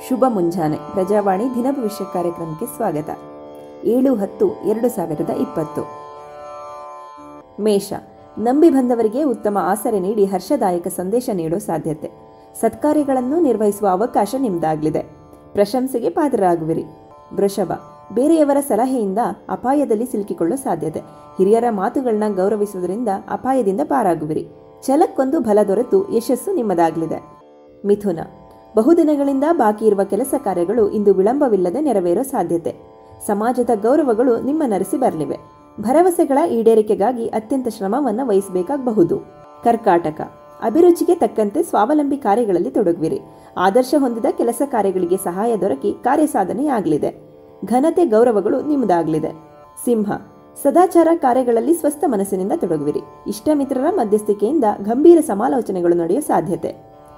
ಶುಭ ಮುಂಜಾನೆ ಪ್ರಜಾವಾಣಿ ದಿನಭವಿಷ್ಯ ಕಾರ್ಯಕ್ರಮಕ್ಕೆ ಸ್ವಾಗತ ಏಳು ಹತ್ತು ಎರಡು ಸಾವಿರದ ಇಪ್ಪತ್ತು ಮೇಷ ನಂಬಿ ಬಂದವರಿಗೆ ಉತ್ತಮ ಆಸರೆ ನೀಡಿ ಹರ್ಷದಾಯಕ ಸಂದೇಶ ನೀಡೋ ಸಾಧ್ಯತೆ ಸತ್ಕಾರ್ಯಗಳನ್ನು ನಿರ್ವಹಿಸುವ ಅವಕಾಶ ನಿಮ್ದಾಗಲಿದೆ ಪ್ರಶಂಸೆಗೆ ಪಾತ್ರರಾಗುವಿರಿ ವೃಷಭ ಬೇರೆಯವರ ಸಲಹೆಯಿಂದ ಅಪಾಯದಲ್ಲಿ ಸಿಲುಕಿಕೊಳ್ಳೋ ಸಾಧ್ಯತೆ ಹಿರಿಯರ ಮಾತುಗಳನ್ನ ಗೌರವಿಸುವುದರಿಂದ ಅಪಾಯದಿಂದ ಪಾರಾಗುವಿರಿ ಛಲಕ್ಕೊಂದು ಬಲ ದೊರೆತು ಯಶಸ್ಸು ನಿಮ್ಮದಾಗಲಿದೆ ಮಿಥುನ ಬಹುದಿನಗಳಿಂದ ಬಾಕಿ ಇರುವ ಕೆಲಸ ಕಾರ್ಯಗಳು ಇಂದು ವಿಳಂಬವಿಲ್ಲದೆ ನೆರವೇರೋ ಸಾಧ್ಯತೆ ಸಮಾಜದ ಗೌರವಗಳು ನಿಮ್ಮ ನರೆಸಿ ಬರಲಿವೆ ಭರವಸೆಗಳ ಈಡೇರಿಕೆಗಾಗಿ ಅತ್ಯಂತ ಶ್ರಮವನ್ನು ವಹಿಸಬೇಕಾಗಬಹುದು ಕರ್ಕಾಟಕ ಅಭಿರುಚಿಗೆ ತಕ್ಕಂತೆ ಸ್ವಾವಲಂಬಿ ಕಾರ್ಯಗಳಲ್ಲಿ ತೊಡಗುವಿರಿ ಆದರ್ಶ ಹೊಂದಿದ ಕೆಲಸ ಕಾರ್ಯಗಳಿಗೆ ಸಹಾಯ ದೊರಕಿ ಕಾರ್ಯಸಾಧನೆಯಾಗಲಿದೆ ಘನತೆ ಗೌರವಗಳು ನಿಮ್ಮದಾಗಲಿದೆ ಸಿಂಹ ಸದಾಚಾರ ಕಾರ್ಯಗಳಲ್ಲಿ ಸ್ವಸ್ಥ ಮನಸ್ಸಿನಿಂದ ತೊಡಗುವಿರಿ ಇಷ್ಟಮಿತ್ರರ ಮಧ್ಯಸ್ಥಿಕೆಯಿಂದ ಗಂಭೀರ ಸಮಾಲೋಚನೆಗಳು ನಡೆಯುವ ಸಾಧ್ಯತೆ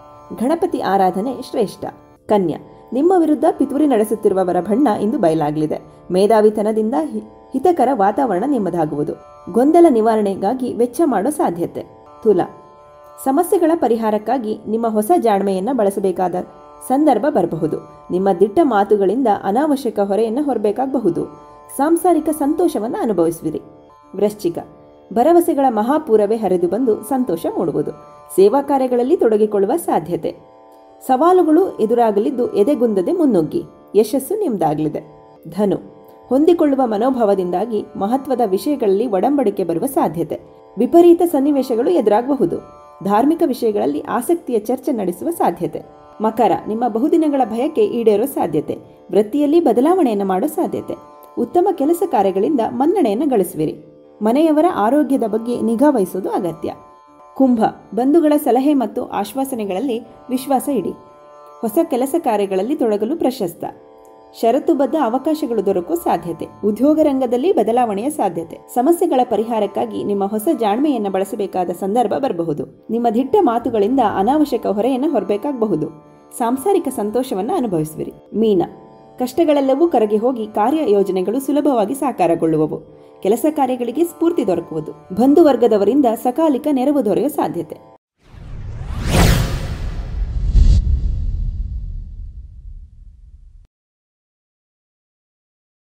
ಗಣಪತಿ ಆರಾಧನೆ ಶ್ರೇಷ್ಠ ಕನ್ಯಾ ನಿಮ್ಮ ವಿರುದ್ಧ ಪಿತೂರಿ ನಡೆಸುತ್ತಿರುವವರ ಬಣ್ಣ ಇಂದು ಬಯಲಾಗಲಿದೆ ಮೇಧಾವಿತನದಿಂದ ಹಿ- ಹಿತಕರ ವಾತಾವರಣ ನಿಮ್ಮದಾಗುವುದು ಗೊಂದಲ ನಿವಾರಣೆಗಾಗಿ ವೆಚ್ಚ ಮಾಡೋ ಸಾಧ್ಯತೆ ತುಲ ಸಮಸ್ಯೆಗಳ ಪರಿಹಾರಕ್ಕಾಗಿ ನಿಮ್ಮ ಹೊಸ ಜಾಣ್ಮೆಯನ್ನು ಬಳಸಬೇಕಾದ ಸಂದರ್ಭ ಬರಬಹುದು ನಿಮ್ಮ ದಿಟ್ಟ ಮಾತುಗಳಿಂದ ಅನಾವಶ್ಯಕ ಹೊರೆಯನ್ನು ಹೊರಬೇಕಾಗಬಹುದು ಸಾಂಸಾರಿಕ ಸಂತೋಷವನ್ನು ಅನುಭವಿಸುವಿರಿ ವೃಶ್ಚಿಕ ಭರವಸೆಗಳ ಮಹಾಪೂರವೇ ಹರಿದು ಬಂದು ಸಂತೋಷ ಮೂಡುವುದು ಸೇವಾ ಕಾರ್ಯಗಳಲ್ಲಿ ತೊಡಗಿಕೊಳ್ಳುವ ಸಾಧ್ಯತೆ ಸವಾಲುಗಳು ಎದುರಾಗಲಿದ್ದು ಎದೆಗುಂದದೆ ಮುನ್ನುಗ್ಗಿ ಯಶಸ್ಸು ನಿಮ್ದಾಗಲಿದೆ ಧನು ಹೊಂದಿಕೊಳ್ಳುವ ಮನೋಭಾವದಿಂದಾಗಿ ಮಹತ್ವದ ವಿಷಯಗಳಲ್ಲಿ ಒಡಂಬಡಿಕೆ ಬರುವ ಸಾಧ್ಯತೆ ವಿಪರೀತ ಸನ್ನಿವೇಶಗಳು ಎದುರಾಗಬಹುದು ಧಾರ್ಮಿಕ ವಿಷಯಗಳಲ್ಲಿ ಆಸಕ್ತಿಯ ಚರ್ಚೆ ನಡೆಸುವ ಸಾಧ್ಯತೆ ಮಕರ ನಿಮ್ಮ ಬಹುದಿನಗಳ ಭಯಕ್ಕೆ ಈಡೇರೋ ಸಾಧ್ಯತೆ ವೃತ್ತಿಯಲ್ಲಿ ಬದಲಾವಣೆಯನ್ನು ಮಾಡೋ ಸಾಧ್ಯತೆ ಉತ್ತಮ ಕೆಲಸ ಕಾರ್ಯಗಳಿಂದ ಮನ್ನಣೆಯನ್ನು ಗಳಿಸುವಿರಿ ಮನೆಯವರ ಆರೋಗ್ಯದ ಬಗ್ಗೆ ನಿಗಾ ವಹಿಸುವುದು ಅಗತ್ಯ ಕುಂಭ ಬಂಧುಗಳ ಸಲಹೆ ಮತ್ತು ಆಶ್ವಾಸನೆಗಳಲ್ಲಿ ವಿಶ್ವಾಸ ಇಡಿ ಹೊಸ ಕೆಲಸ ಕಾರ್ಯಗಳಲ್ಲಿ ತೊಡಗಲು ಪ್ರಶಸ್ತ ಷರತ್ತುಬದ್ಧ ಅವಕಾಶಗಳು ದೊರಕುವ ಸಾಧ್ಯತೆ ಉದ್ಯೋಗ ರಂಗದಲ್ಲಿ ಬದಲಾವಣೆಯ ಸಾಧ್ಯತೆ ಸಮಸ್ಯೆಗಳ ಪರಿಹಾರಕ್ಕಾಗಿ ನಿಮ್ಮ ಹೊಸ ಜಾಣ್ಮೆಯನ್ನು ಬಳಸಬೇಕಾದ ಸಂದರ್ಭ ಬರಬಹುದು ನಿಮ್ಮ ದಿಟ್ಟ ಮಾತುಗಳಿಂದ ಅನಾವಶ್ಯಕ ಹೊರೆಯನ್ನು ಹೊರಬೇಕಾಗಬಹುದು ಸಾಂಸಾರಿಕ ಸಂತೋಷವನ್ನು ಅನುಭವಿಸುವಿರಿ ಮೀನ ಕಷ್ಟಗಳೆಲ್ಲವೂ ಕರಗಿ ಹೋಗಿ ಕಾರ್ಯ ಯೋಜನೆಗಳು ಸುಲಭವಾಗಿ ಸಾಕಾರಗೊಳ್ಳುವವು ಕೆಲಸ ಕಾರ್ಯಗಳಿಗೆ ಸ್ಫೂರ್ತಿ ದೊರಕುವುದು ಬಂಧುವರ್ಗದವರಿಂದ ಸಕಾಲಿಕ ನೆರವು ದೊರೆಯುವ ಸಾಧ್ಯತೆ